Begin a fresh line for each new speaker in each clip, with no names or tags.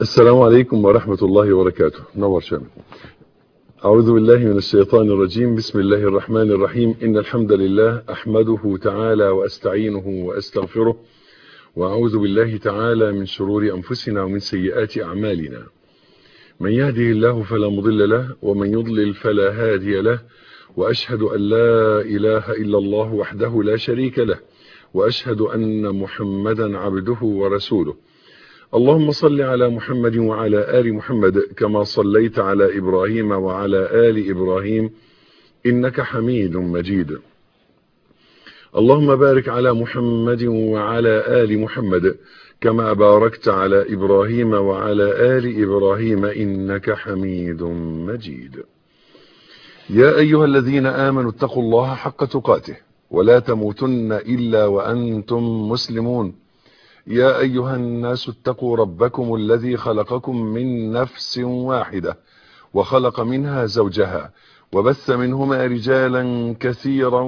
السلام عليكم ورحمة الله وبركاته نور شامل أعوذ بالله من الشيطان الرجيم بسم الله الرحمن الرحيم إن الحمد لله أحمده تعالى وأستعينه وأستغفره وأعوذ بالله تعالى من شرور أنفسنا ومن سيئات أعمالنا من يهده الله فلا مضل له ومن يضلل فلا هادي له وأشهد أن لا إله إلا الله وحده لا شريك له وأشهد أن محمدا عبده ورسوله اللهم صل على محمد وعلى آل محمد كما صليت على إبراهيم وعلى آل إبراهيم إنك حميد مجيد اللهم بارك على محمد وعلى آل محمد كما باركت على إبراهيم وعلى آل إبراهيم إنك حميد مجيد يا أيها الذين آمنوا اتقوا الله حق تقاته ولا تموتن إلا وأنتم مسلمون يا أيها الناس اتقوا ربكم الذي خلقكم من نفس واحدة وخلق منها زوجها وبث منهما رجالا كثيرا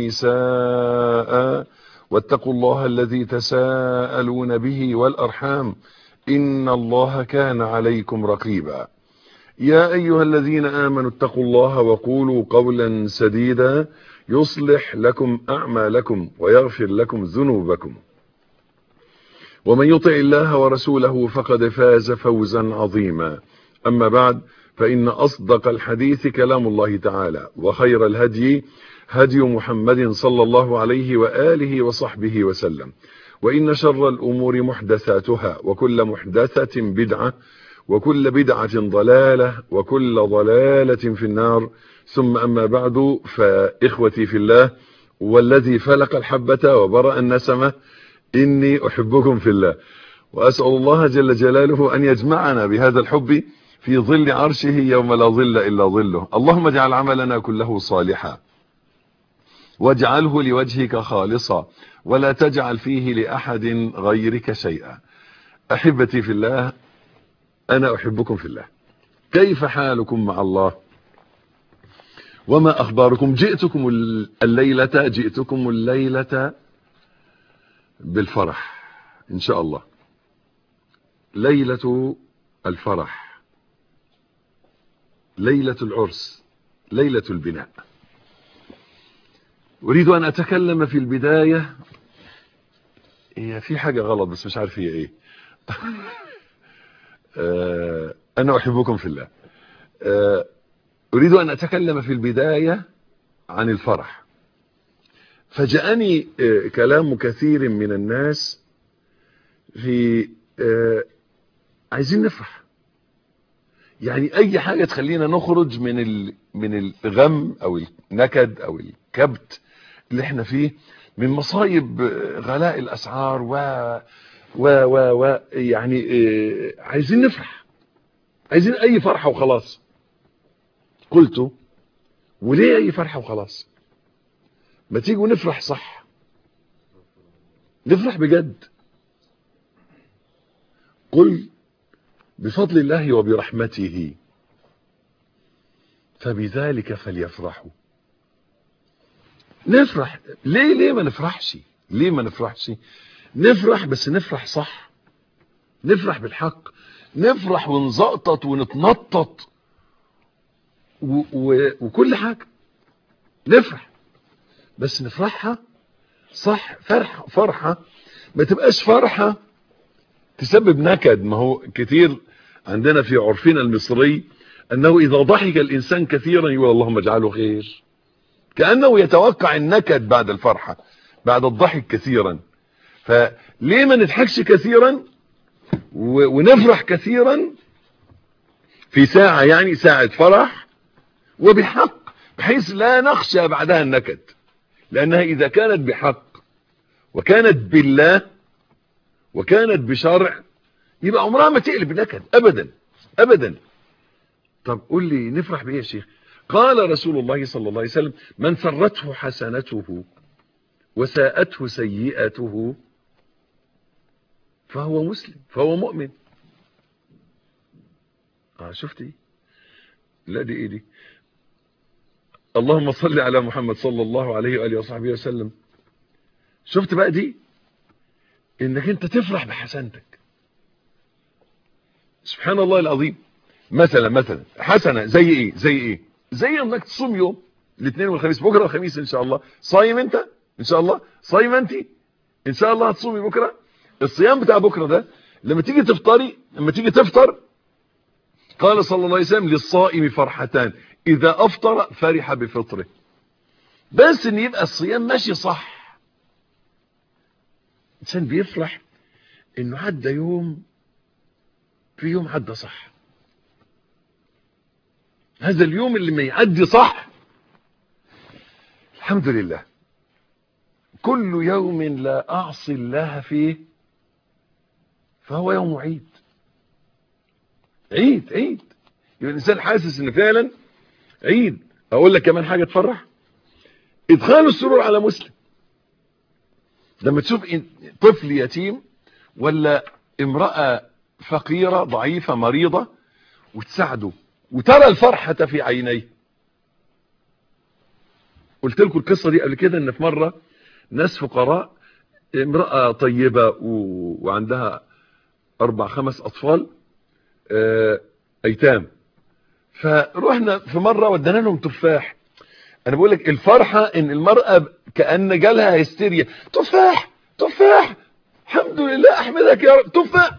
ونساء واتقوا الله الذي تساءلون به والأرحام إن الله كان عليكم رقيبا يا أيها الذين آمنوا اتقوا الله وقولوا قولا سديدا يصلح لكم أعمالكم ويغفر لكم ذنوبكم ومن يطع الله ورسوله فقد فاز فوزا عظيما أما بعد فإن أصدق الحديث كلام الله تعالى وخير الهدي هدي محمد صلى الله عليه وآله وصحبه وسلم وإن شر الأمور محدثاتها وكل محدثة بدعة وكل بدعة ضلالة وكل ضلالة في النار ثم أما بعد فإخوتي في الله والذي فلق الحبة وبرأ النسمة إني أحبكم في الله وأسأل الله جل جلاله أن يجمعنا بهذا الحب في ظل عرشه يوم لا ظل إلا ظله اللهم اجعل عملنا كله صالحا واجعله لوجهك خالصا ولا تجعل فيه لأحد غيرك شيئا أحبتي في الله أنا أحبكم في الله كيف حالكم مع الله وما أخباركم جئتكم الليلة جئتكم الليلة بالفرح إن شاء الله ليلة الفرح ليلة العرس ليلة البناء أريد أن أتكلم في البداية هي في حاجة غلط بس مش عارف هي إيه أنا أحبكم في الله أريد أن أتكلم في البداية عن الفرح فجاءني كلام كثير من الناس في عايزين نفرح يعني اي حاجة تخلينا نخرج من من الغم او النكد او الكبت اللي احنا فيه من مصايب غلاء الاسعار و و و و يعني عايزين نفرح عايزين اي فرحة وخلاص قلت وليه اي فرحة وخلاص ما تيجوا نفرح صح نفرح بجد قل بفضل الله وبرحمته فبذلك فليفرحوا نفرح ليه ليه ما نفرحش ليه ما نفرحش نفرح بس نفرح صح نفرح بالحق نفرح ونزقطط ونتنطط و و وكل حاجة نفرح بس نفرحها صح فرحة فرحة ما تبقاش فرحة تسبب نكد ما هو كتير عندنا في عرفنا المصري انه اذا ضحك الانسان كثيرا يقول اللهم اجعله خير كأنه يتوقع النكد بعد الفرحة بعد الضحك كثيرا فليه ما نضحكش كثيرا ونفرح كثيرا في ساعة يعني ساعة فرح وبحق بحيث لا نخشى بعدها النكد لأنها إذا كانت بحق وكانت بالله وكانت بشرع يبقى عمرها ما تقلب نكد أبدا أبدا طب قول لي نفرح بإيه يا شيخ قال رسول الله صلى الله عليه وسلم من سرته حسنته وساءته سيئته فهو مسلم فهو مؤمن اه شفتي لا دي ايه دي اللهم صل على محمد صلى الله عليه وآله وصحبه وسلم شفت بقى دي انك انت تفرح بحسنتك سبحان الله العظيم مثلا مثلا حسنة زي ايه زي ايه زي انك تصوم يوم الاثنين والخميس بكرة والخميس ان شاء الله صايم انت ان شاء الله صايم انت ان شاء الله هتصومي بكرة الصيام بتاع بكرة ده لما تيجي تفطري لما تيجي تفطر قال صلى الله عليه وسلم للصائم فرحتان اذا افطر فرح بفطره بس ان يبقى الصيام ماشي صح الانسان بيفرح انه عدى يوم في يوم عدى صح هذا اليوم اللي ما يعدي صح الحمد لله كل يوم لا اعصي الله فيه فهو يوم عيد عيد عيد يبقى الانسان حاسس ان فعلا عيد اقول لك كمان حاجه تفرح ادخال السرور على مسلم لما تشوف طفل يتيم ولا امرأة فقيرة ضعيفة مريضة وتساعده وترى الفرحة في عينيه قلت لكم القصة دي قبل كده ان في مرة ناس فقراء امرأة طيبة و... وعندها اربع خمس اطفال اه... ايتام فروحنا في مرة ودنا لهم تفاح انا بقول لك الفرحة ان المرأة كأن جالها هستيريا تفاح تفاح الحمد لله احمدك يا رب تفاح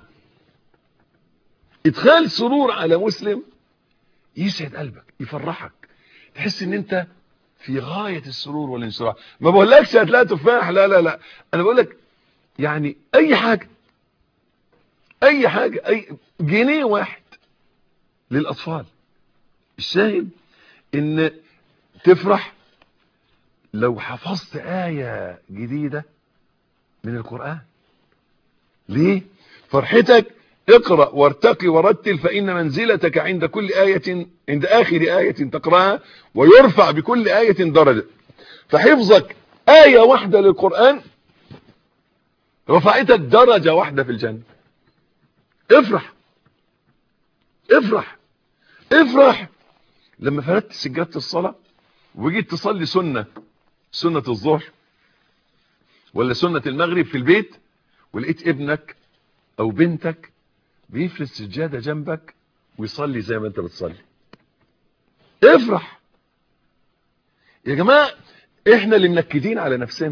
ادخال سرور على مسلم يسعد قلبك يفرحك تحس ان انت في غاية السرور والانشراح ما بقولكش هتلاقي تفاح لا لا لا انا بقول لك يعني اي حاجة اي حاجة اي جنيه واحد للاطفال الشاهد ان تفرح لو حفظت آية جديدة من القرآن ليه فرحتك اقرأ وارتقي ورتل فإن منزلتك عند كل آية عند آخر آية تقرأها ويرفع بكل آية درجة فحفظك آية واحدة للقرآن رفعتك درجة واحدة في الجنة افرح افرح افرح لما فردت سجادة الصلاة وجيت تصلي سنة سنة الظهر ولا سنة المغرب في البيت ولقيت ابنك او بنتك بيفرد سجادة جنبك ويصلي زي ما انت بتصلي افرح يا جماعة احنا اللي منكدين على نفسنا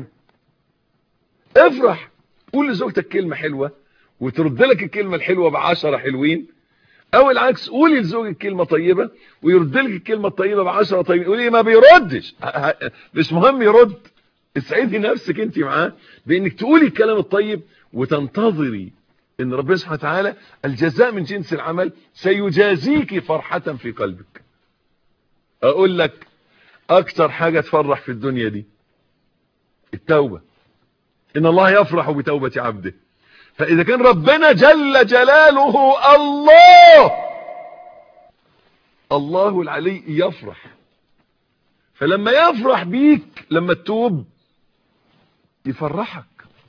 افرح قول لزوجتك كلمة حلوة وترد لك الكلمة الحلوة بعشرة حلوين او العكس قولي لزوجك كلمة طيبة ويرد لك الكلمة الطيبة بعشرة طيبين قولي ما بيردش مش مهم يرد اسعدي نفسك انت معاه بانك تقولي الكلام الطيب وتنتظري ان ربنا سبحانه وتعالى الجزاء من جنس العمل سيجازيك فرحة في قلبك اقول لك اكتر حاجة تفرح في الدنيا دي التوبة ان الله يفرح بتوبة عبده فاذا كان ربنا جل جلاله الله الله العلي يفرح فلما يفرح بيك لما تتوب يفرحك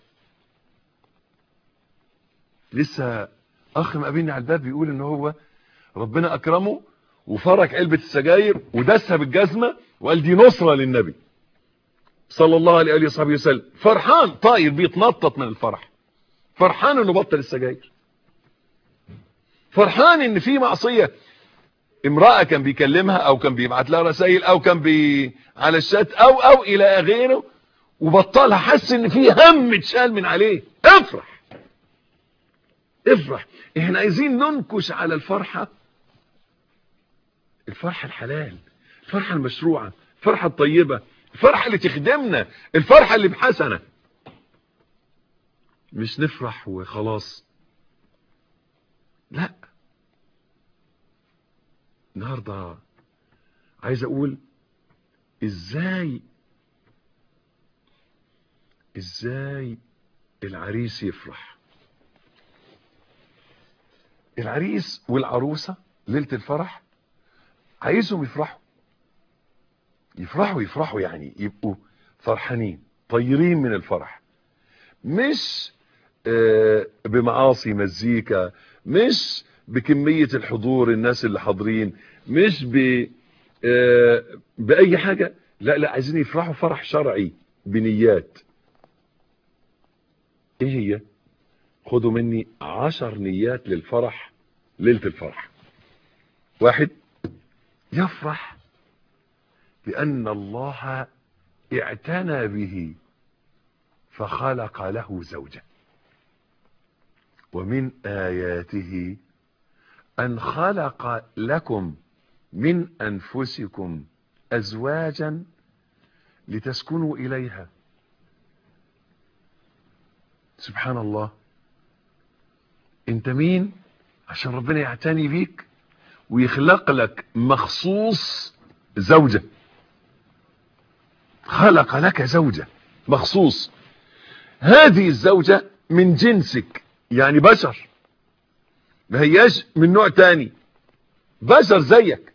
لسه اخ مقابلني على الباب بيقول ان هو ربنا اكرمه وفرك علبة السجاير ودسها بالجزمة وقال دي نصرة للنبي صلى الله عليه وصحبه وسلم فرحان طاير بيتنطط من الفرح فرحان انه بطل السجاير فرحان ان في معصية امرأة كان بيكلمها او كان بيبعت لها رسائل او كان بي على الشات او او الى غيره وبطلها حس ان في هم اتشال من عليه افرح افرح احنا عايزين ننكش على الفرحة الفرحة الحلال الفرحة المشروعة الفرحة الطيبة الفرحة اللي تخدمنا الفرحة اللي بحسنة مش نفرح وخلاص لا النهاردة عايز اقول ازاي ازاي العريس يفرح العريس والعروسة ليلة الفرح عايزهم يفرحوا يفرحوا يفرحوا يعني يبقوا فرحانين طيرين من الفرح مش آه بمعاصي مزيكا مش بكمية الحضور الناس اللي حاضرين مش ب آه بأي حاجة لا لا عايزين يفرحوا فرح شرعي بنيات ايه هي خدوا مني عشر نيات للفرح ليلة الفرح واحد يفرح لأن الله اعتنى به فخلق له زوجة ومن آياته أن خلق لكم من أنفسكم أزواجا لتسكنوا إليها سبحان الله انت مين عشان ربنا يعتني بيك ويخلق لك مخصوص زوجة خلق لك زوجة مخصوص هذه الزوجة من جنسك يعني بشر ما هياش من نوع تاني بشر زيك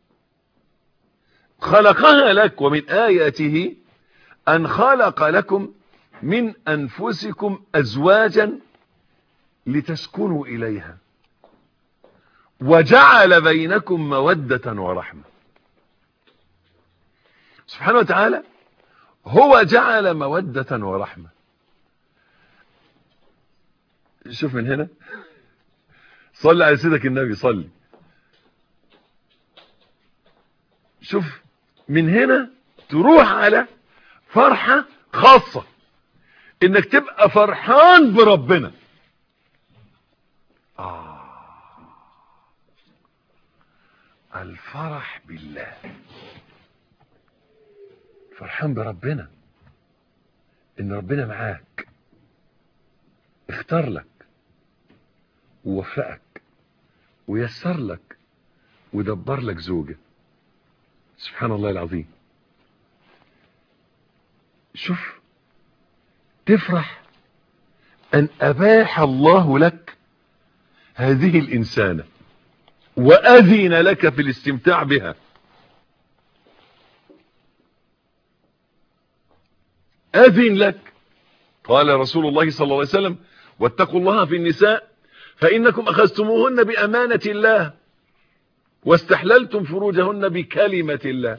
خلقها لك ومن آياته أن خلق لكم من أنفسكم أزواجا لتسكنوا إليها وجعل بينكم مودة ورحمة سبحانه وتعالى هو جعل مودة ورحمة شوف من هنا صلي على سيدك النبي صلي شوف من هنا تروح على فرحة خاصة انك تبقى فرحان بربنا آه الفرح بالله فرحان بربنا ان ربنا معاك اختار لك ووفقك ويسر لك ودبر لك زوجة سبحان الله العظيم شوف تفرح ان اباح الله لك هذه الانسانة واذن لك في الاستمتاع بها اذن لك قال رسول الله صلى الله عليه وسلم واتقوا الله في النساء فانكم اخذتموهن بامانة الله واستحللتم فروجهن بكلمة الله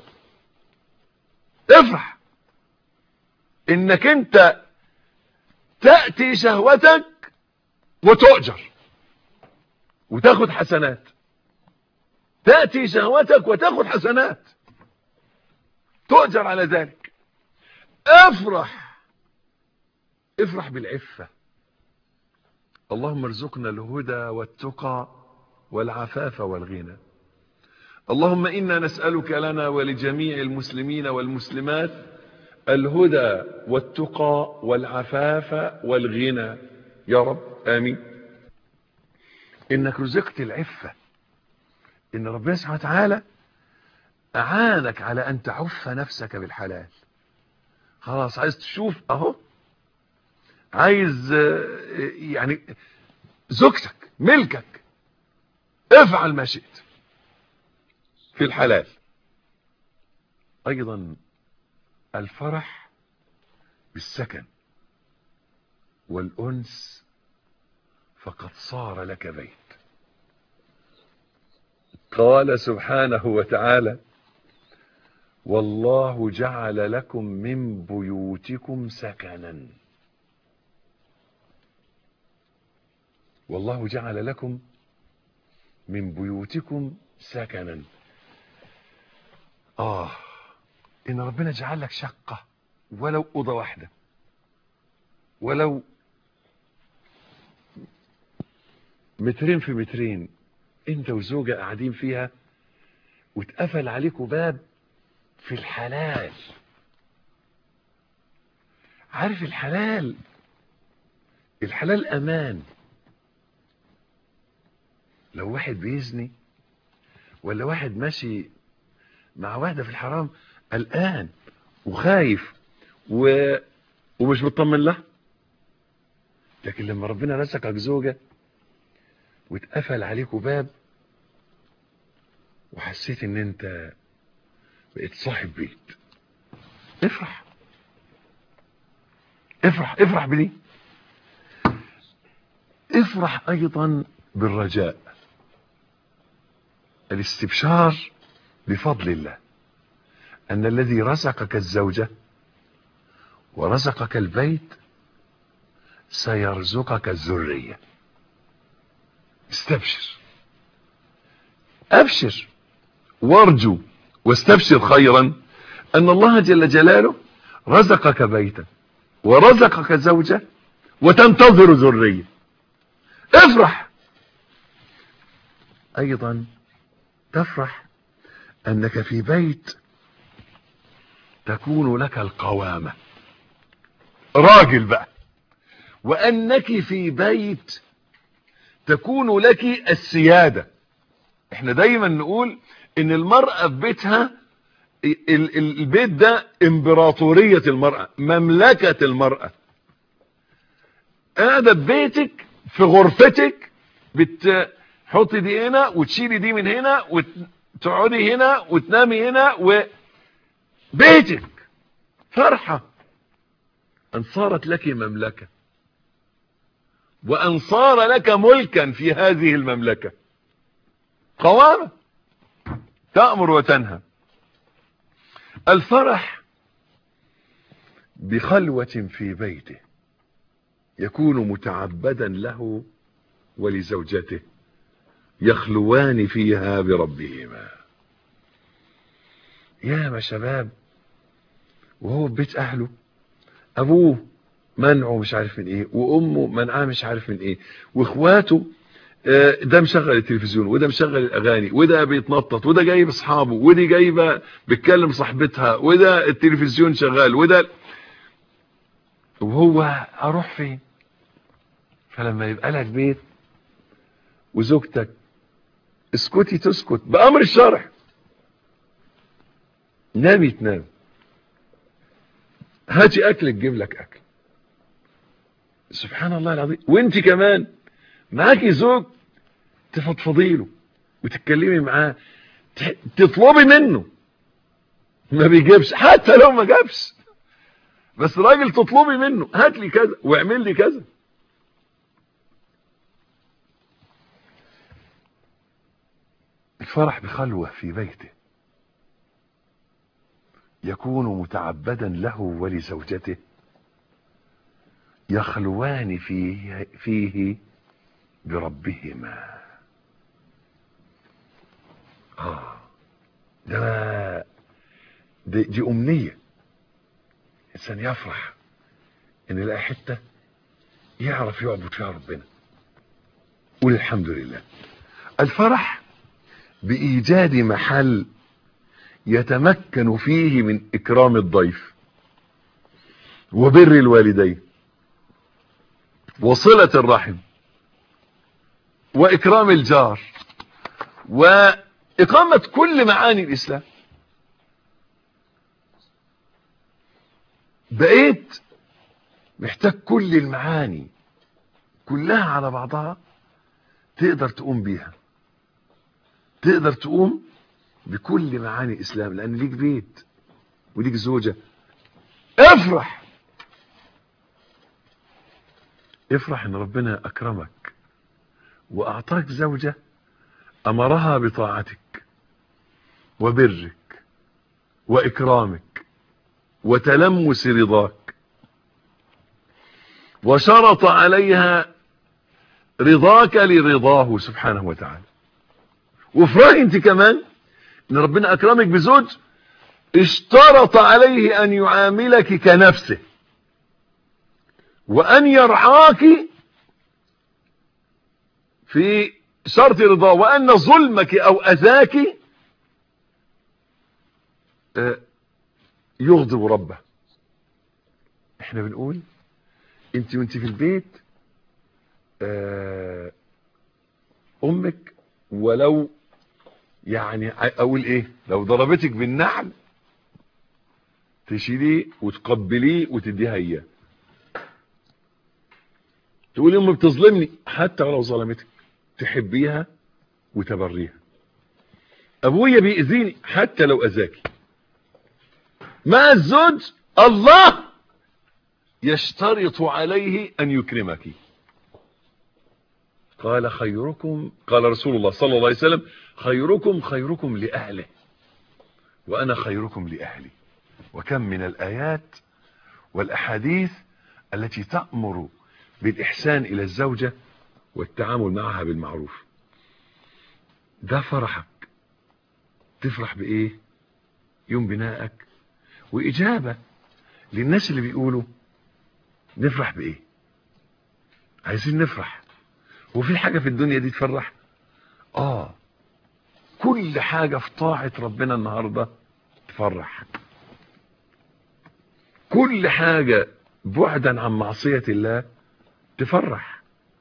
افرح انك انت تأتي شهوتك وتؤجر وتاخد حسنات تأتي شهوتك وتاخد حسنات تؤجر على ذلك افرح افرح بالعفة اللهم ارزقنا الهدى والتقى والعفاف والغنى اللهم إنا نسألك لنا ولجميع المسلمين والمسلمات الهدى والتقى والعفاف والغنى يا رب آمين إنك رزقت العفة إن ربنا سبحانه وتعالى أعانك على أن تعف نفسك بالحلال خلاص عايز تشوف أهو عايز يعني زوجتك ملكك افعل ما شئت في الحلال ايضا الفرح بالسكن والانس فقد صار لك بيت قال سبحانه وتعالى والله جعل لكم من بيوتكم سكنا والله جعل لكم من بيوتكم سكنا آه إن ربنا جعل لك شقة ولو أوضة واحدة ولو مترين في مترين انت وزوجة قاعدين فيها واتقفل عليكم باب في الحلال عارف الحلال الحلال امان لو واحد بيزني ولا واحد ماشي مع واحدة في الحرام قلقان وخايف و... ومش مطمن لها لكن لما ربنا رزقك زوجة واتقفل عليكوا باب وحسيت ان انت بقيت صاحب بيت افرح افرح افرح بدي افرح ايضا بالرجاء الاستبشار بفضل الله ان الذي رزقك الزوجة ورزقك البيت سيرزقك الذرية استبشر ابشر وارجو واستبشر خيرا ان الله جل جلاله رزقك بيتا ورزقك زوجة وتنتظر ذرية افرح ايضا تفرح انك في بيت تكون لك القوامة راجل بقى وانك في بيت تكون لك السيادة احنا دايما نقول ان المرأة في بيتها البيت ده امبراطورية المرأة مملكة المرأة قاعدة ببيتك في غرفتك بتحطي دي هنا وتشيلي دي من هنا وتقعدي هنا وتنامي هنا وبيتك فرحة ان صارت لك مملكة وان صار لك ملكا في هذه المملكة قوامة تأمر وتنهى الفرح بخلوة في بيته يكون متعبدا له ولزوجته يخلوان فيها بربهما يا ما شباب وهو في بيت اهله ابوه منعه مش عارف من ايه وامه منعاه مش عارف من ايه واخواته ده مشغل التلفزيون وده مشغل الاغاني وده بيتنطط وده جايب اصحابه ودي جايبه بتكلم صاحبتها وده التلفزيون شغال وده وهو اروح فين فلما يبقى لك بيت وزوجتك اسكتي تسكت بامر الشرع نامي تنام هاتي اكل تجيب لك اكل سبحان الله العظيم وانت كمان معاكي زوج تفضفضي له وتتكلمي معاه تطلبي منه ما بيجيبش حتى لو ما جابش بس راجل تطلبي منه هات لي كذا واعمل لي كذا الفرح بخلوة في بيته يكون متعبدا له ولزوجته يخلوان فيه, فيه بربهما آه ده دي, دي أمنية إنسان يفرح إن يلاقي حتة يعرف يعبد فيها ربنا قول الحمد لله الفرح بإيجاد محل يتمكن فيه من إكرام الضيف وبر الوالدين وصلة الرحم وإكرام الجار وإقامة كل معاني الإسلام بقيت محتاج كل المعاني كلها على بعضها تقدر تقوم بيها تقدر تقوم بكل معاني الإسلام لأن ليك بيت وليك زوجة افرح افرح ان ربنا اكرمك واعطاك زوجة امرها بطاعتك وبرك واكرامك وتلمس رضاك وشرط عليها رضاك لرضاه سبحانه وتعالى وافرحي انت كمان ان ربنا اكرمك بزوج اشترط عليه ان يعاملك كنفسه وان يرعاك في شرط رضاه وان ظلمك او اذاك يغضب ربه احنا بنقول انت وانت في البيت امك ولو يعني اقول ايه لو ضربتك بالنعل تشيليه وتقبليه وتديها اياه تقولي امي بتظلمني حتى ولو ظلمتك تحبيها وتبريها ابويا بيأذيني حتى لو اذاكي مع الزوج الله يشترط عليه ان يكرمك قال خيركم قال رسول الله صلى الله عليه وسلم خيركم خيركم لأهله وأنا خيركم لأهلي وكم من الآيات والأحاديث التي تأمر بالإحسان إلى الزوجة والتعامل معها بالمعروف ده فرحك تفرح بايه يوم بنائك واجابة للناس اللي بيقولوا نفرح بايه عايزين نفرح وفي حاجة في الدنيا دي تفرح اه كل حاجة في طاعة ربنا النهاردة تفرح كل حاجة بعدا عن معصية الله تفرح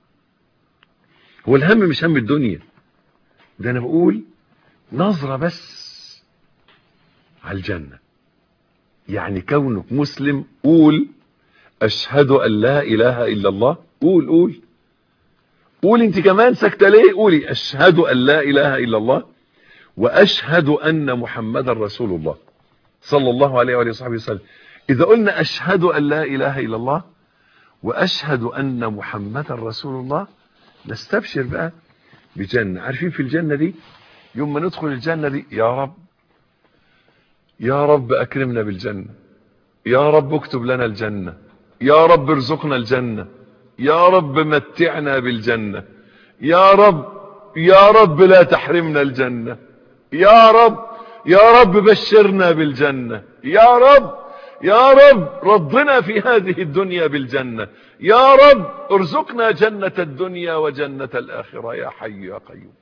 هو الهم مش هم الدنيا ده انا بقول نظرة بس على الجنة يعني كونك مسلم قول اشهد ان لا اله الا الله قول قول قول انت كمان ساكته ليه قولي اشهد ان لا اله الا الله واشهد ان محمدا رسول الله صلى الله عليه وآله وصحبه وسلم اذا قلنا اشهد ان لا اله الا الله واشهد ان محمدا رسول الله نستبشر بقى بجنة عارفين في الجنة دي يوم ما ندخل الجنة دي يا رب يا رب اكرمنا بالجنة يا رب اكتب لنا الجنة يا رب ارزقنا الجنة يا رب متعنا بالجنة يا رب يا رب لا تحرمنا الجنة يا رب يا رب بشرنا بالجنة يا رب يا رب رضنا في هذه الدنيا بالجنة يا رب ارزقنا جنة الدنيا وجنة الآخرة يا حي يا قيوم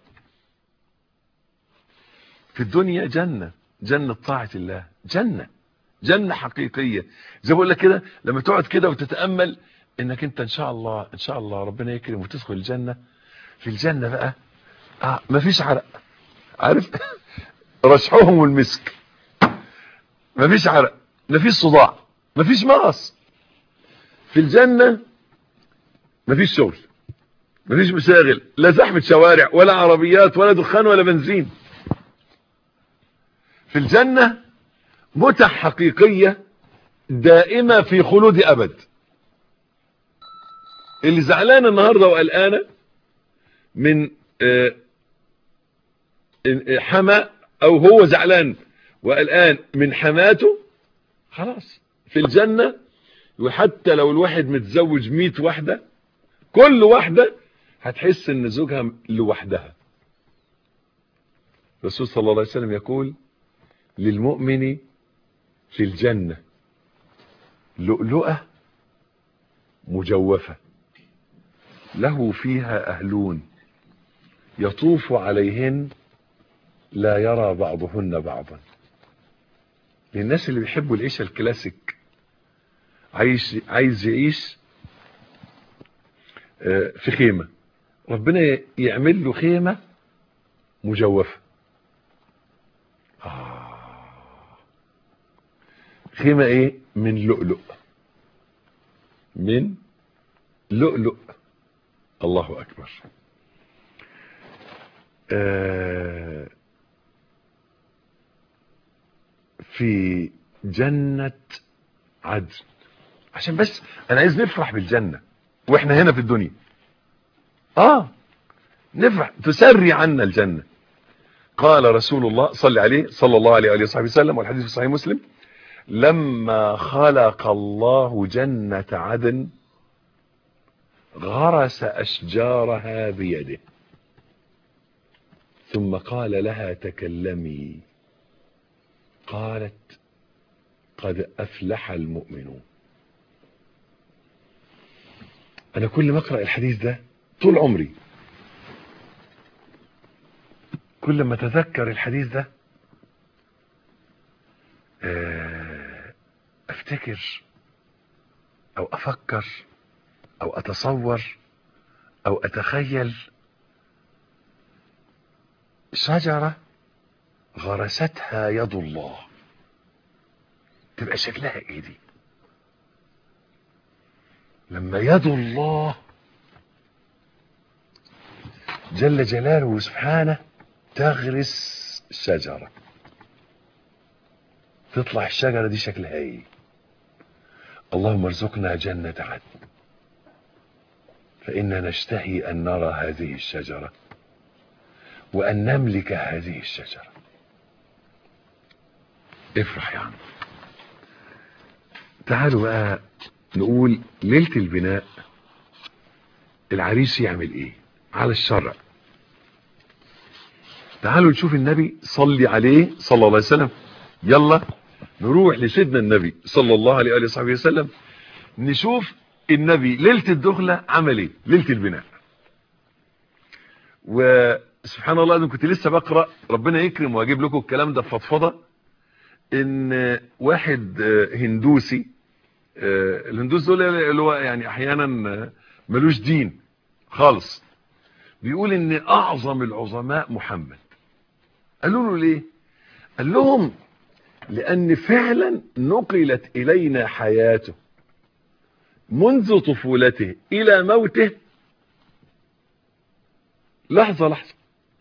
في الدنيا جنة جنة طاعة الله جنة جنة حقيقية زي بقول لك كده لما تقعد كده وتتأمل انك انت ان شاء الله ان شاء الله ربنا يكرم وتدخل الجنة في الجنة بقى اه مفيش عرق عارف رشحهم المسك مفيش عرق مفيش صداع مفيش مغص في الجنة مفيش شغل مفيش مشاغل لا زحمة شوارع ولا عربيات ولا دخان ولا بنزين في الجنة متع حقيقية دائمة في خلود أبد اللي زعلان النهاردة وقلقانة من حما او هو زعلان وقلقان من حماته خلاص في الجنة وحتى لو الواحد متزوج ميت واحدة كل واحدة هتحس ان زوجها لوحدها الرسول صلى الله عليه وسلم يقول للمؤمن في الجنة لؤلؤة مجوفة له فيها أهلون يطوف عليهن لا يرى بعضهن بعضا للناس اللي بيحبوا العيشة الكلاسيك عايز عايز يعيش في خيمة ربنا يعمل له خيمة مجوفة آه. خيمة ايه من لؤلؤ من لؤلؤ الله اكبر آه في جنة عدن عشان بس انا عايز نفرح بالجنة واحنا هنا في الدنيا اه نفرح تسري عنا الجنة قال رسول الله صلى عليه صلى الله عليه وآله وصحبه وسلم والحديث في صحيح مسلم لما خلق الله جنة عدن غرس أشجارها بيده ثم قال لها تكلمي قالت قد أفلح المؤمنون أنا كل ما أقرأ الحديث ده طول عمري كل ما أتذكر الحديث ده أفتكر أو أفكر أو أتصور أو أتخيل شجرة غرستها يد الله تبقى شكلها ايه دي لما يد الله جل جلاله سبحانه تغرس الشجرة تطلع الشجرة دي شكلها ايه اللهم ارزقنا جنة عدن فإننا نشتهي أن نرى هذه الشجرة وأن نملك هذه الشجرة افرح يا عم تعالوا بقى نقول ليلة البناء العريس يعمل ايه على الشرع تعالوا نشوف النبي صلي عليه صلى الله عليه وسلم يلا نروح لسيدنا النبي صلى الله عليه وآله وصحبه وسلم نشوف النبي ليلة الدخلة عمل ايه ليلة البناء وسبحان الله انا كنت لسه بقرأ ربنا يكرم واجيب لكم الكلام ده فضفضة ان واحد هندوسي الهندوس دول اللي هو يعني احيانا ملوش دين خالص بيقول ان اعظم العظماء محمد قالوا له ليه قال لهم لان فعلا نقلت الينا حياته منذ طفولته الى موته لحظة لحظة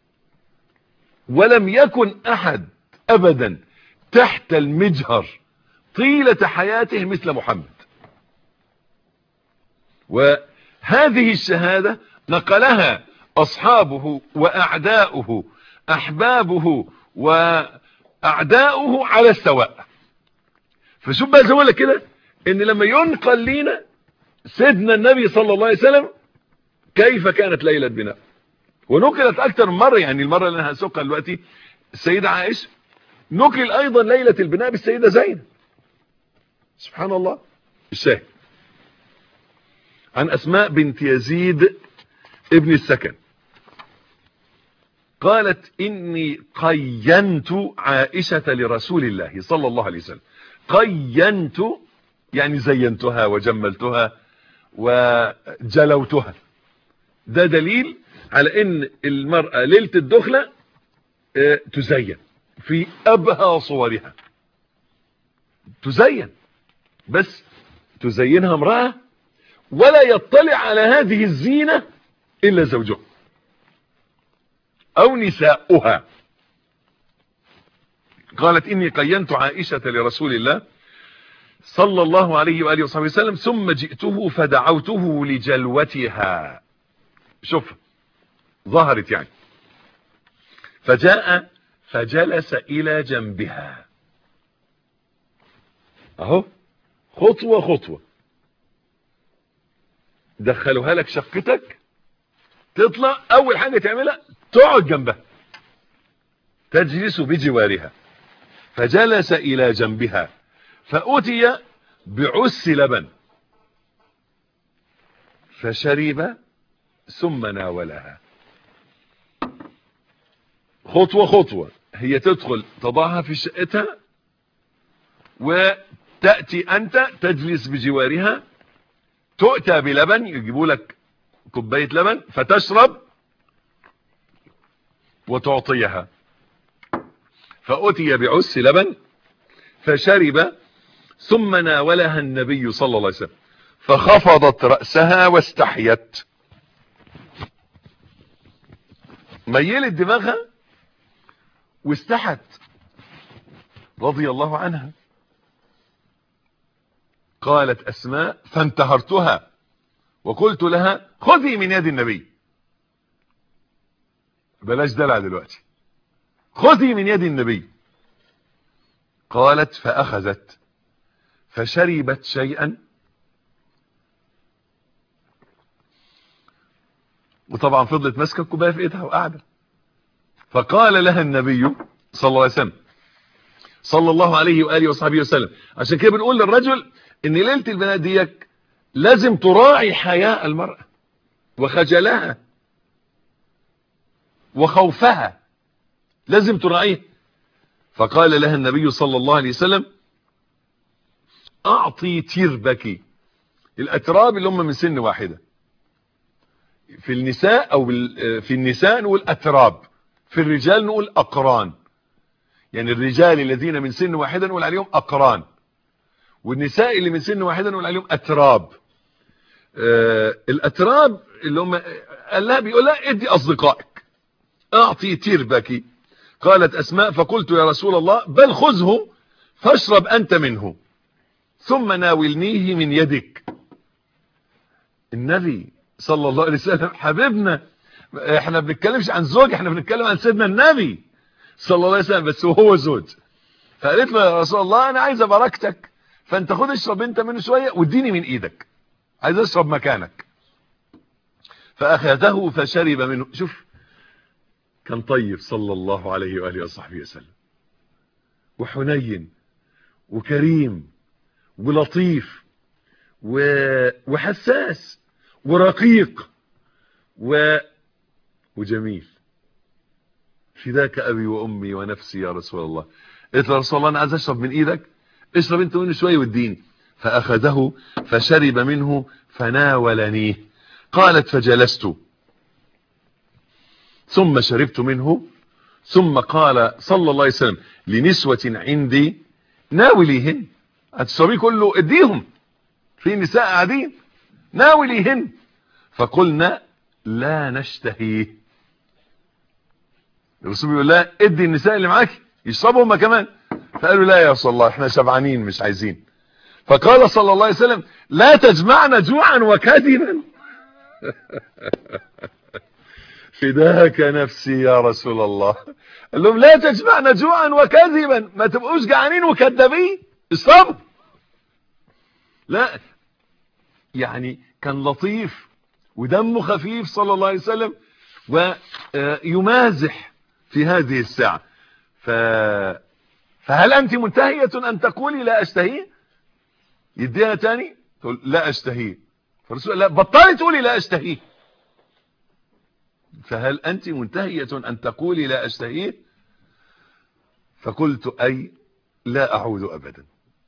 ولم يكن احد ابدا تحت المجهر طيلة حياته مثل محمد وهذه الشهادة نقلها اصحابه واعداؤه احبابه واعداؤه على السواء فشوف بقى زي ما كده ان لما ينقل لينا سيدنا النبي صلى الله عليه وسلم كيف كانت ليلة بناء ونقلت اكثر من مرة يعني المرة اللي انا هسوقها دلوقتي السيدة عائشة نقل ايضا ليلة البناء بالسيدة زينب سبحان الله الشاهد عن اسماء بنت يزيد ابن السكن قالت اني قينت عائشة لرسول الله صلى الله عليه وسلم قينت يعني زينتها وجملتها وجلوتها ده دليل على ان المرأة ليلة الدخلة تزين في ابهى صورها تزين بس تزينها امرأة ولا يطلع على هذه الزينة الا زوجها او نساؤها قالت اني قينت عائشة لرسول الله صلى الله عليه وآله وصحبه وسلم ثم جئته فدعوته لجلوتها شوف ظهرت يعني فجاء فجلس الى جنبها اهو خطوة خطوة دخلوها لك شقتك تطلع اول حاجة تعملها تقعد جنبها تجلس بجوارها فجلس الى جنبها فأتي بعس لبن فشرب ثم ناولها خطوة خطوة هي تدخل تضعها في شقتها وتأتي أنت تجلس بجوارها تؤتى بلبن يجيبوا لك كوباية لبن فتشرب وتعطيها فأتي بعس لبن فشرب ثم ناولها النبي صلى الله عليه وسلم فخفضت رأسها واستحيت ميلت دماغها واستحت رضي الله عنها قالت أسماء فانتهرتها وقلت لها خذي من يد النبي بلاش دلع دلوقتي خذي من يد النبي قالت فأخذت فشربت شيئا وطبعا فضلت ماسكه الكوبايه في ايدها وقاعده فقال لها النبي صلى الله عليه وسلم صلى الله عليه واله وصحبه وسلم عشان كده بنقول للرجل ان ليله البناء ديك لازم تراعي حياء المراه وخجلها وخوفها لازم تراعيه فقال لها النبي صلى الله عليه وسلم اعطي تربك الاتراب اللي هم من سن واحده في النساء او في النساء نقول اتراب في الرجال نقول اقران يعني الرجال الذين من سن واحده نقول عليهم اقران والنساء اللي من سن واحده نقول عليهم اتراب آه الاتراب اللي هم قال لها بيقول لها ادي اصدقائك اعطي تربك قالت اسماء فقلت يا رسول الله بل خذه فاشرب انت منه ثم ناولنيه من يدك النبي صلى الله عليه وسلم حبيبنا احنا بنتكلمش عن زوج احنا بنتكلم عن سيدنا النبي صلى الله عليه وسلم بس وهو زوج فقالت له يا رسول الله انا عايزه بركتك فانت خد اشرب انت منه شويه واديني من ايدك عايز اشرب مكانك فاخذه فشرب منه شوف كان طيب صلى الله عليه وآله وصحبه وسلم وحنين وكريم ولطيف وحساس ورقيق و... وجميل فداك أبي وأمي ونفسي يا رسول الله قلت له رسول الله أنا عايز أشرب من إيدك اشرب أنت منه شوية والدين فأخذه فشرب منه فناولنيه قالت فجلست ثم شربت منه ثم قال صلى الله عليه وسلم لنسوة عندي ناوليهن هتشربيه كله اديهم في نساء قاعدين ناوليهن فقلنا لا نشتهيه الرسول بيقول لها ادي النساء اللي معاك يشربوا هم كمان فقالوا لا يا رسول الله احنا شبعانين مش عايزين فقال صلى الله عليه وسلم لا تجمعنا جوعا وكذبا فداك نفسي يا رسول الله قال لهم لا تجمعنا جوعا وكذبا ما تبقوش جعانين وكذابين اشربوا لا يعني كان لطيف ودمه خفيف صلى الله عليه وسلم ويمازح في هذه الساعة ف... فهل أنت منتهية أن تقولي لا أشتهي يديها تاني تقول لا أشتهي فالرسول لا بطلي تقولي لا أشتهي فهل أنت منتهية أن تقولي لا أشتهي فقلت أي لا أعود أبدا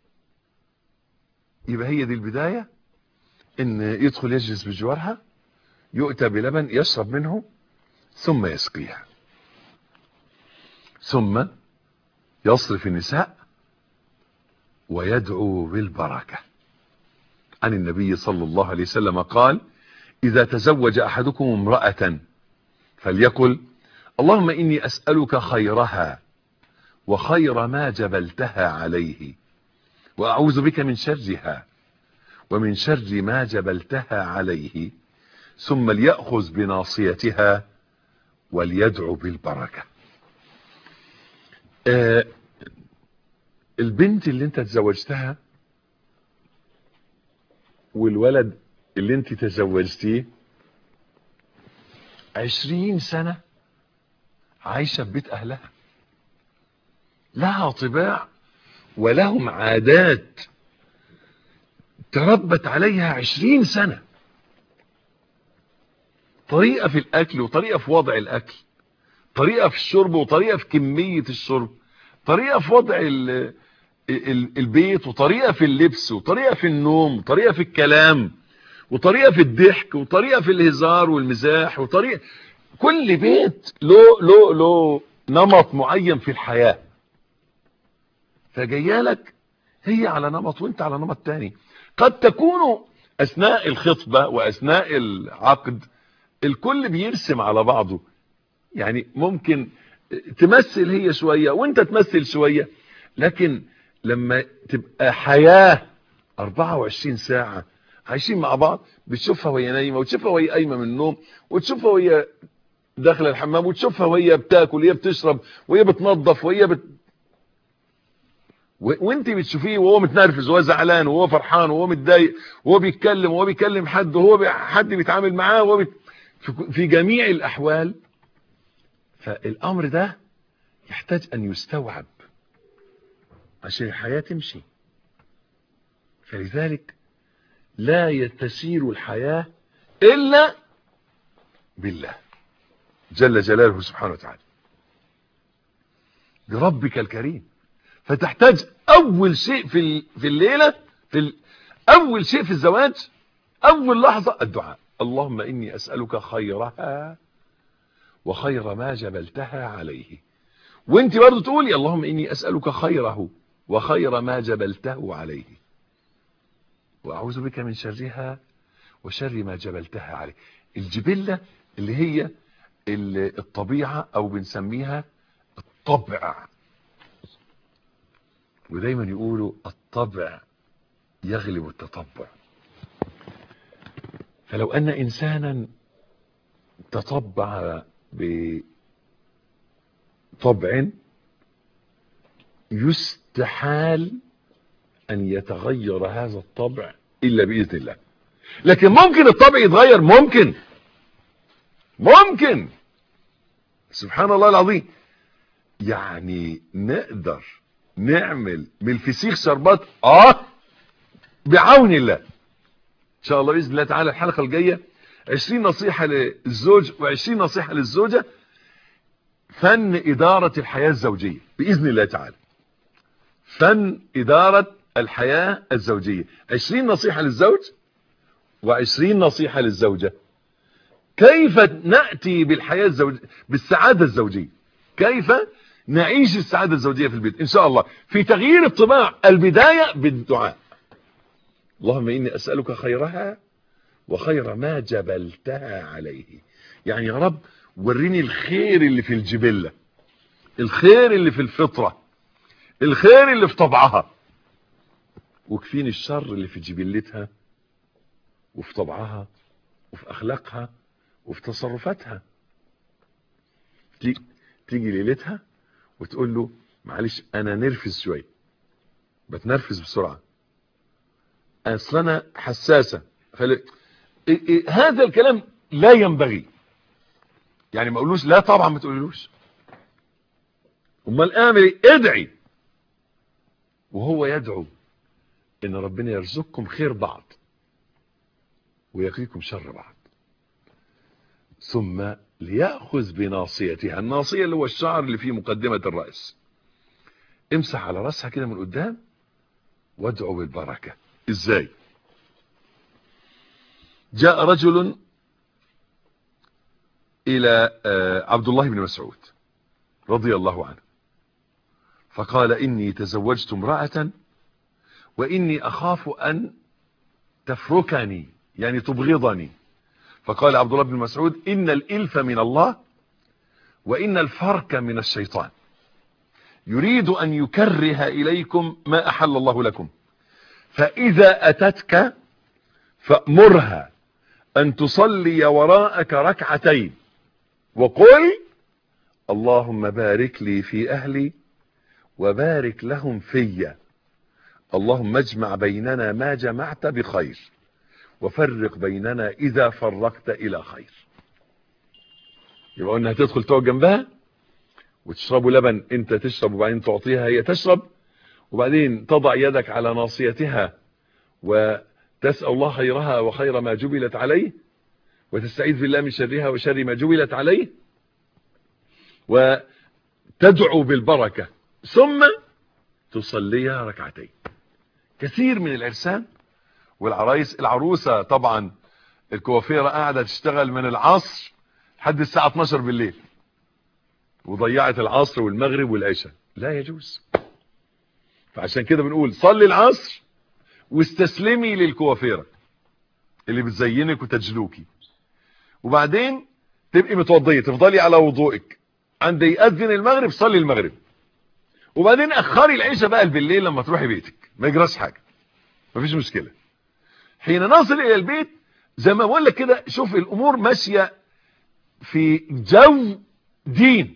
يبقى هي دي البداية ان يدخل يجلس بجوارها يؤتى بلبن يشرب منه ثم يسقيها ثم يصرف النساء ويدعو بالبركة عن النبي صلى الله عليه وسلم قال إذا تزوج أحدكم امرأة فليقل اللهم إني أسألك خيرها وخير ما جبلتها عليه وأعوذ بك من شرها ومن شر ما جبلتها عليه ثم ليأخذ بناصيتها وليدعو بالبركة آه البنت اللي انت تزوجتها والولد اللي انت تزوجتيه عشرين سنة عايشة في بيت اهلها لها طباع ولهم عادات تربت عليها عشرين سنة طريقة في الأكل وطريقة في وضع الأكل طريقة في الشرب وطريقة في كمية الشرب طريقة في وضع ال ال البيت وطريقة في اللبس وطريقة في النوم وطريقة في الكلام وطريقة في الضحك وطريقة في الهزار والمزاح وطريقة كل بيت له له له نمط معين في الحياة فجايالك هي على نمط وانت على نمط تاني قد تكون اثناء الخطبة واثناء العقد الكل بيرسم على بعضه يعني ممكن تمثل هي شوية وانت تمثل شوية لكن لما تبقى حياة 24 ساعة عايشين مع بعض بتشوفها وهي نايمة وتشوفها وهي قايمة من النوم وتشوفها وهي داخله الحمام وتشوفها وهي بتاكل وهي بتشرب وهي بتنظف وهي بت... وانت بتشوفيه وهو متنرفز وهو زعلان وهو فرحان وهو متضايق وهو بيتكلم وهو بيكلم حد وهو بي... حد بيتعامل معاه وهو بي... في جميع الاحوال فالامر ده يحتاج ان يستوعب عشان الحياة تمشي فلذلك لا تسير الحياة الا بالله جل جلاله سبحانه وتعالى بربك الكريم فتحتاج اول شيء في في الليله في ال... اول شيء في الزواج اول لحظه الدعاء اللهم اني اسالك خيرها وخير ما جبلتها عليه وانت برضه تقولي اللهم اني اسالك خيره وخير ما جبلته عليه واعوذ بك من شرها وشر ما جبلتها عليه الجبله اللي هي الطبيعه او بنسميها الطبع ودايما يقولوا الطبع يغلب التطبع فلو ان انسانا تطبع بطبع يستحال ان يتغير هذا الطبع الا باذن الله لكن ممكن الطبع يتغير ممكن ممكن سبحان الله العظيم يعني نقدر نعمل من الفسيخ شربات اه بعون الله ان شاء الله باذن الله تعالى الحلقه الجايه 20 نصيحه للزوج و20 نصيحه للزوجه فن اداره الحياه الزوجيه باذن الله تعالى فن اداره الحياه الزوجيه 20 نصيحه للزوج و20 نصيحه للزوجه كيف ناتي بالحياه الزوجيه بالسعاده الزوجيه كيف نعيش السعاده الزوجيه في البيت ان شاء الله في تغيير الطباع البدايه بالدعاء اللهم اني اسالك خيرها وخير ما جبلتها عليه يعني يا رب وريني الخير اللي في الجبله الخير اللي في الفطره الخير اللي في طبعها وكفيني الشر اللي في جبلتها وفي طبعها وفي اخلاقها وفي تصرفاتها تيجي ليلتها وتقول له معلش انا نرفز شويه بتنرفز بسرعه اصل انا حساسه فل... إيه إيه هذا الكلام لا ينبغي يعني ما اقولوش لا طبعا ما تقولوش امال اعمل ايه ادعي وهو يدعو ان ربنا يرزقكم خير بعض ويقيكم شر بعض ثم ليأخذ بناصيتها الناصية اللي هو الشعر اللي في مقدمة الرأس امسح على رأسها كده من قدام وادعو بالبركة ازاي جاء رجل الى عبد الله بن مسعود رضي الله عنه فقال اني تزوجت امرأة واني اخاف ان تفركني يعني تبغضني فقال عبد الله بن مسعود ان الالف من الله وان الفرك من الشيطان يريد ان يكره اليكم ما احل الله لكم فاذا اتتك فامرها ان تصلي وراءك ركعتين وقل اللهم بارك لي في اهلي وبارك لهم في اللهم اجمع بيننا ما جمعت بخير وفرق بيننا اذا فرقت الى خير يبقى قلنا هتدخل تقعد جنبها وتشربوا لبن انت تشرب وبعدين تعطيها هي تشرب وبعدين تضع يدك على ناصيتها وتسأل الله خيرها وخير ما جبلت عليه وتستعيذ بالله من شرها وشر ما جبلت عليه وتدعو بالبركة ثم تصليها ركعتين كثير من العرسان والعرايس العروسة طبعا الكوافيرة قاعدة تشتغل من العصر لحد الساعة 12 بالليل وضيعت العصر والمغرب والعشاء لا يجوز فعشان كده بنقول صلي العصر واستسلمي للكوافيرة اللي بتزينك وتجلوكي وبعدين تبقي متوضية تفضلي على وضوئك عند يأذن المغرب صلي المغرب وبعدين اخري العشاء بقى بالليل لما تروحي بيتك ما يجراش حاجة مفيش مشكلة حين نصل الى البيت زي ما بقول لك كده شوف الامور ماشية في جو دين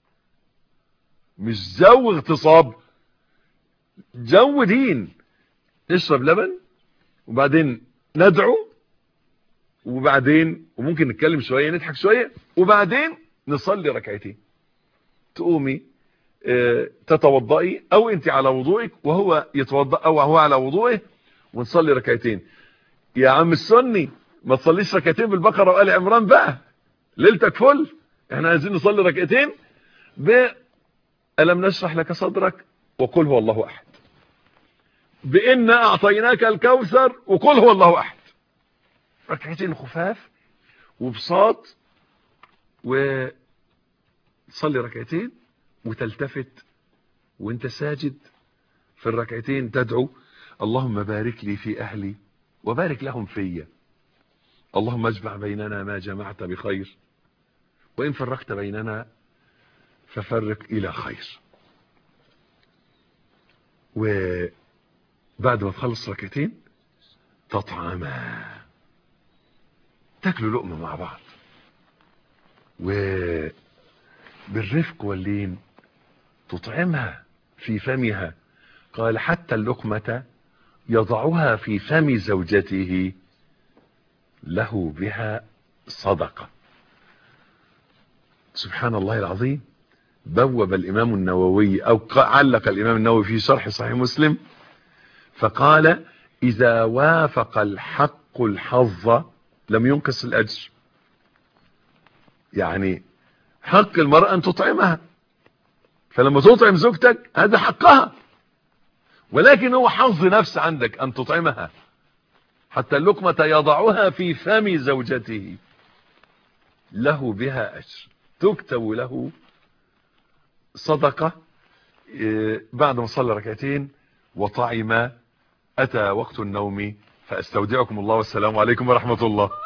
مش جو اغتصاب جو دين نشرب لبن وبعدين ندعو وبعدين وممكن نتكلم شوية نضحك شوية وبعدين نصلي ركعتين تقومي اه تتوضئي او انت على وضوئك وهو يتوضأ او هو على وضوئه ونصلي ركعتين يا عم السني ما تصليش ركعتين بالبقرة وآل عمران بقى ليلتك فل احنا عايزين نصلي ركعتين ب ألم نشرح لك صدرك وقل هو الله أحد بإنا أعطيناك الكوثر وقل هو الله أحد ركعتين خفاف وبساط وتصلي ركعتين وتلتفت وانت ساجد في الركعتين تدعو اللهم بارك لي في أهلي وبارك لهم فيا اللهم اجمع بيننا ما جمعت بخير وإن فرقت بيننا ففرق إلى خير وبعد ما تخلص ركعتين تطعما تاكلوا لقمة مع بعض وبالرفق واللين تطعمها في فمها قال حتى اللقمة يضعها في فم زوجته له بها صدقة سبحان الله العظيم بوب الامام النووي او علق الامام النووي في شرح صحيح مسلم فقال اذا وافق الحق الحظ لم ينقص الاجر يعني حق المرأة ان تطعمها فلما تطعم زوجتك هذا حقها ولكن هو حظ نفس عندك ان تطعمها حتى اللقمة يضعها في فم زوجته له بها اجر تكتب له صدقة بعد ما صلى ركعتين وطعم اتى وقت النوم فاستودعكم الله والسلام عليكم ورحمة الله